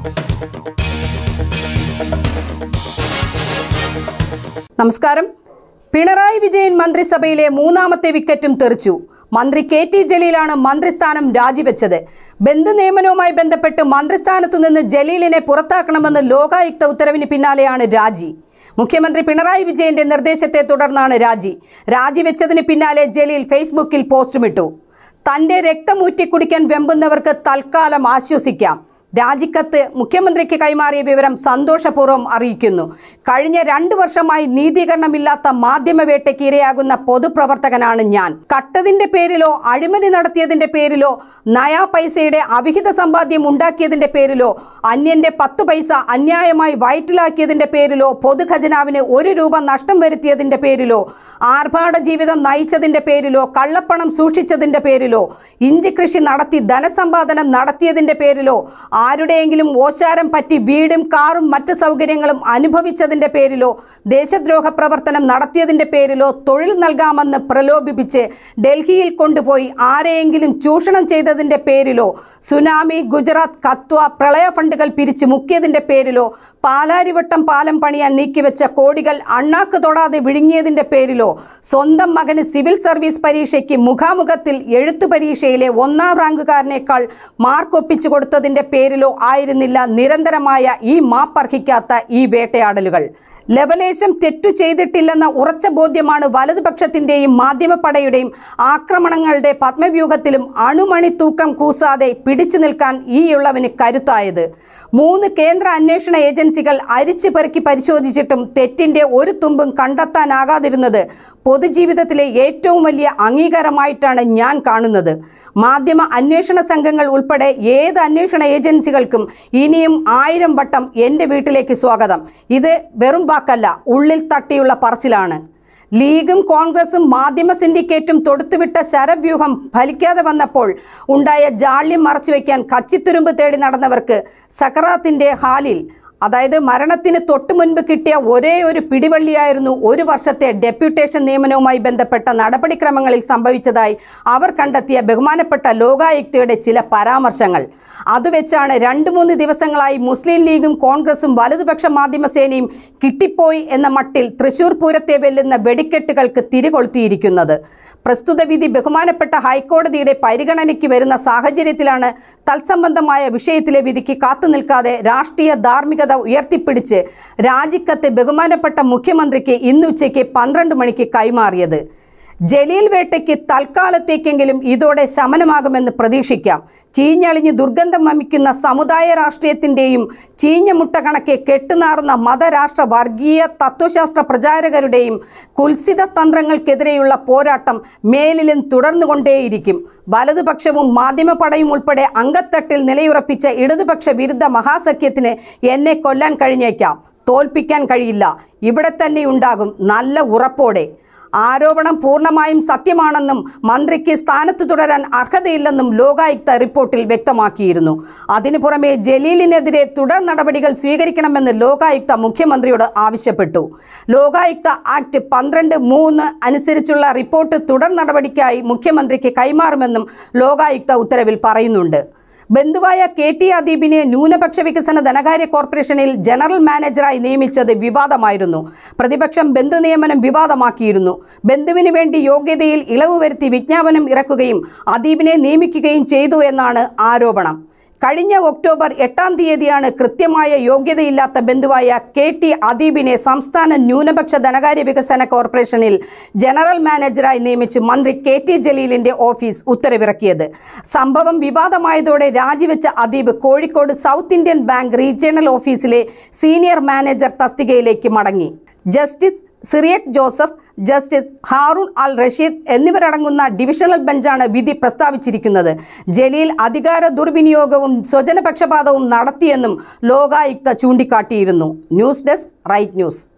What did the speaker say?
നമസ്കാരം പിണറായി വിജയൻ മന്ത്രിസഭയിലെ മൂന്നാമത്തെ വിക്കറ്റും തെറിച്ചു മന്ത്രി കെ ടി ജലീലാണ് മന്ത്രിസ്ഥാനം രാജിവെച്ചത് ബന്ധു നിയമനവുമായി ബന്ധപ്പെട്ട് മന്ത്രിസ്ഥാനത്തു നിന്ന് ജലീലിനെ പുറത്താക്കണമെന്ന് ലോകായുക്ത ഉത്തരവിന് പിന്നാലെയാണ് രാജി മുഖ്യമന്ത്രി പിണറായി വിജയന്റെ നിർദ്ദേശത്തെ തുടർന്നാണ് രാജി രാജിവെച്ചതിന് പിന്നാലെ ജലീൽ ഫേസ്ബുക്കിൽ പോസ്റ്റുമിട്ടു തന്റെ രക്തമൂറ്റി കുടിക്കാൻ വെമ്പുന്നവർക്ക് തൽക്കാലം ആശ്വസിക്കാം രാജിക്കത്ത് മുഖ്യമന്ത്രിക്ക് കൈമാറിയ വിവരം സന്തോഷപൂർവ്വം അറിയിക്കുന്നു കഴിഞ്ഞ രണ്ടു വർഷമായി നീതീകരണമില്ലാത്ത മാധ്യമവേട്ടയ്ക്ക് ഇരയാകുന്ന പൊതുപ്രവർത്തകനാണ് ഞാൻ കട്ടതിന്റെ പേരിലോ അഴിമതി നടത്തിയതിന്റെ പേരിലോ നയാ പൈസയുടെ അവിഹിത സമ്പാദ്യം ഉണ്ടാക്കിയതിന്റെ പേരിലോ അന്യന്റെ പത്ത് പൈസ അന്യായമായി വയറ്റിലാക്കിയതിന്റെ പേരിലോ പൊതുഖജനാവിന് ഒരു രൂപ നഷ്ടം വരുത്തിയതിന്റെ പേരിലോ ആർഭാട ജീവിതം നയിച്ചതിന്റെ പേരിലോ കള്ളപ്പണം സൂക്ഷിച്ചതിന്റെ പേരിലോ ഇഞ്ചി കൃഷി നടത്തി ധനസമ്പാദനം നടത്തിയതിന്റെ പേരിലോ ആരുടെയെങ്കിലും ഓശാരം പറ്റി വീടും കാറും മറ്റ് സൗകര്യങ്ങളും അനുഭവിച്ചതിന്റെ പേരിലോ ദേശദ്രോഹ പ്രവർത്തനം നടത്തിയതിന്റെ പേരിലോ തൊഴിൽ നൽകാമെന്ന് പ്രലോഭിപ്പിച്ച് ഡൽഹിയിൽ കൊണ്ടുപോയി ആരെയെങ്കിലും ചൂഷണം ചെയ്തതിന്റെ പേരിലോ സുനാമി ഗുജറാത്ത് കത്വ പ്രളയ ഫണ്ടുകൾ പിരിച്ചു മുക്കിയതിന്റെ പേരിലോ പാലാരിവട്ടം പാലം പണിയാൻ നീക്കിവെച്ച കോടികൾ അണ്ണാക്ക് തൊടാതെ വിഴുങ്ങിയതിന്റെ പേരിലോ സ്വന്തം മകന് സിവിൽ സർവീസ് പരീക്ഷയ്ക്ക് മുഖാമുഖത്തിൽ എഴുത്തു പരീക്ഷയിലെ ഒന്നാം റാങ്കുകാരനേക്കാൾ മാർക്ക് ഒപ്പിച്ചു കൊടുത്തതിന്റെ പേരിലോ ആയിരുന്നില്ല നിരന്തരമായ ഈ മാപ്പർഹിക്കാത്ത ഈ വേട്ടയാടലുകൾ ലവലേശം തെറ്റു ചെയ്തിട്ടില്ലെന്ന ഉറച്ച ബോധ്യമാണ് വലതുപക്ഷത്തിന്റെയും മാധ്യമപ്പടയുടെയും ആക്രമണങ്ങളുടെ പത്മവ്യൂഹത്തിലും അണുമണി തൂക്കം കൂസാതെ പിടിച്ചു നിൽക്കാൻ ഈയുള്ളവന് കരുത്തായത് മൂന്ന് കേന്ദ്ര അന്വേഷണ ഏജൻസികൾ അരിച്ചു പെറുക്കി പരിശോധിച്ചിട്ടും തെറ്റിന്റെ ഒരു തുമ്പും കണ്ടെത്താനാകാതിരുന്നത് പൊതുജീവിതത്തിലെ ഏറ്റവും വലിയ അംഗീകാരമായിട്ടാണ് ഞാൻ കാണുന്നത് മാധ്യമ അന്വേഷണ സംഘങ്ങൾ ഉൾപ്പെടെ ഏത് അന്വേഷണ ഏജൻസികൾക്കും ഇനിയും ആയിരം വട്ടം എൻ്റെ വീട്ടിലേക്ക് സ്വാഗതം ഇത് വെറും വാക്കല്ല ഉള്ളിൽ തട്ടിയുള്ള പറച്ചിലാണ് ലീഗും കോൺഗ്രസും മാധ്യമ സിൻഡിക്കേറ്റും തൊടുത്തുവിട്ട ശരവ്യൂഹം ഫലിക്കാതെ വന്നപ്പോൾ ഉണ്ടായ ജാള്യം മറച്ചുവെക്കാൻ കച്ചിത്തുരുമ്പ് തേടി നടന്നവർക്ക് സക്കറാത്തിന്റെ ഹാലിൽ അതായത് മരണത്തിന് തൊട്ടു മുൻപ് കിട്ടിയ ഒരേ ഒരു പിടിവള്ളിയായിരുന്നു ഒരു വർഷത്തെ ഡെപ്യൂട്ടേഷൻ നിയമനവുമായി ബന്ധപ്പെട്ട നടപടിക്രമങ്ങളിൽ സംഭവിച്ചതായി അവർ കണ്ടെത്തിയ ബഹുമാനപ്പെട്ട ലോകായുക്തയുടെ ചില പരാമർശങ്ങൾ അതുവെച്ചാണ് രണ്ട് മൂന്ന് ദിവസങ്ങളായി മുസ്ലിം ലീഗും കോൺഗ്രസും വലതുപക്ഷ മാധ്യമസേനയും കിട്ടിപ്പോയി എന്ന മട്ടിൽ തൃശൂർ പൂരത്തെ വെല്ലുന്ന വെടിക്കെട്ടുകൾക്ക് തിരികൊളുത്തിയിരിക്കുന്നത് പ്രസ്തുത വിധി ബഹുമാനപ്പെട്ട ഹൈക്കോടതിയുടെ പരിഗണനയ്ക്ക് വരുന്ന സാഹചര്യത്തിലാണ് തത്സംബന്ധമായ വിഷയത്തിലെ വിധിക്ക് കാത്തുനിൽക്കാതെ രാഷ്ട്രീയ ധാർമ്മികത ഉയർത്തിപ്പിടിച്ച് രാജിക്കത്ത് ബഹുമാനപ്പെട്ട മുഖ്യമന്ത്രിക്ക് ഇന്ന് ഉച്ചയ്ക്ക് പന്ത്രണ്ട് മണിക്ക് കൈമാറിയത് ജലീൽ വേട്ടയ്ക്ക് തൽക്കാലത്തേക്കെങ്കിലും ഇതോടെ ശമനമാകുമെന്ന് പ്രതീക്ഷിക്കാം ചീഞ്ഞളിഞ്ഞ് ദുർഗന്ധം വമിക്കുന്ന സമുദായ രാഷ്ട്രീയത്തിൻ്റെയും ചീഞ്ഞ മുട്ട കണക്കെ കെട്ടുനാറുന്ന മതരാഷ്ട്ര വർഗീയ തത്വശാസ്ത്ര പ്രചാരകരുടെയും കുൽസിത തന്ത്രങ്ങൾക്കെതിരെയുള്ള പോരാട്ടം മേലിലും തുടർന്നുകൊണ്ടേയിരിക്കും വലതുപക്ഷവും മാധ്യമപടയും ഉൾപ്പെടെ അങ്കത്തട്ടിൽ നിലയുറപ്പിച്ച ഇടതുപക്ഷ വിരുദ്ധ മഹാസഖ്യത്തിന് എന്നെ കൊല്ലാൻ കഴിഞ്ഞേക്കാം തോൽപ്പിക്കാൻ കഴിയില്ല ഇവിടെ തന്നെ ഉണ്ടാകും നല്ല ഉറപ്പോടെ ആരോപണം പൂർണ്ണമായും സത്യമാണെന്നും മന്ത്രിക്ക് സ്ഥാനത്ത് തുടരാൻ അർഹതയില്ലെന്നും ലോകായുക്ത റിപ്പോർട്ടിൽ വ്യക്തമാക്കിയിരുന്നു അതിനു പുറമെ ജലീലിനെതിരെ തുടർ നടപടികൾ സ്വീകരിക്കണമെന്ന് ലോകായുക്ത മുഖ്യമന്ത്രിയോട് ആവശ്യപ്പെട്ടു ലോകായുക്ത ആക്ട് പന്ത്രണ്ട് മൂന്ന് അനുസരിച്ചുള്ള റിപ്പോർട്ട് തുടർ നടപടിക്കായി മുഖ്യമന്ത്രിക്ക് കൈമാറുമെന്നും ലോകായുക്ത ഉത്തരവിൽ പറയുന്നുണ്ട് ബന്ധുവായ കെ ടി അദീബിനെ ന്യൂനപക്ഷ വികസന ധനകാര്യ കോർപ്പറേഷനിൽ ജനറൽ മാനേജറായി നിയമിച്ചത് വിവാദമായിരുന്നു പ്രതിപക്ഷം ബന്ധു നിയമനം വിവാദമാക്കിയിരുന്നു ബന്ധുവിന് വേണ്ടി യോഗ്യതയിൽ ഇളവ് വരുത്തി വിജ്ഞാപനം ഇറക്കുകയും അദീബിനെ നിയമിക്കുകയും ചെയ്തു എന്നാണ് ആരോപണം കഴിഞ്ഞ ഒക്ടോബർ എട്ടാം തീയതിയാണ് കൃത്യമായ യോഗ്യതയില്ലാത്ത ബന്ധുവായ കെ ടി അദീബിനെ സംസ്ഥാന ന്യൂനപക്ഷ ധനകാര്യ വികസന കോർപ്പറേഷനിൽ ജനറൽ മാനേജറായി നിയമിച്ച് മന്ത്രി കെ ടി ജലീലിന്റെ ഓഫീസ് ഉത്തരവിറക്കിയത് സംഭവം വിവാദമായതോടെ രാജിവെച്ച Adeeb Kozhikode South Indian Bank regional ഓഫീസിലെ സീനിയർ മാനേജർ തസ്തികയിലേക്ക് മടങ്ങി ജസ്റ്റിസ് സിറിയക് ജോസഫ് ജസ്റ്റിസ് ഹാറൂൺ അൽ റഷീദ് എന്നിവരടങ്ങുന്ന ഡിവിഷണൽ ബെഞ്ചാണ് വിധി പ്രസ്താവിച്ചിരിക്കുന്നത് ജലീൽ അധികാര ദുർവിനിയോഗവും സ്വജനപക്ഷപാതവും നടത്തിയെന്നും ലോകായുക്ത ചൂണ്ടിക്കാട്ടിയിരുന്നു ന്യൂസ് ഡെസ്ക് റൈറ്റ് ന്യൂസ്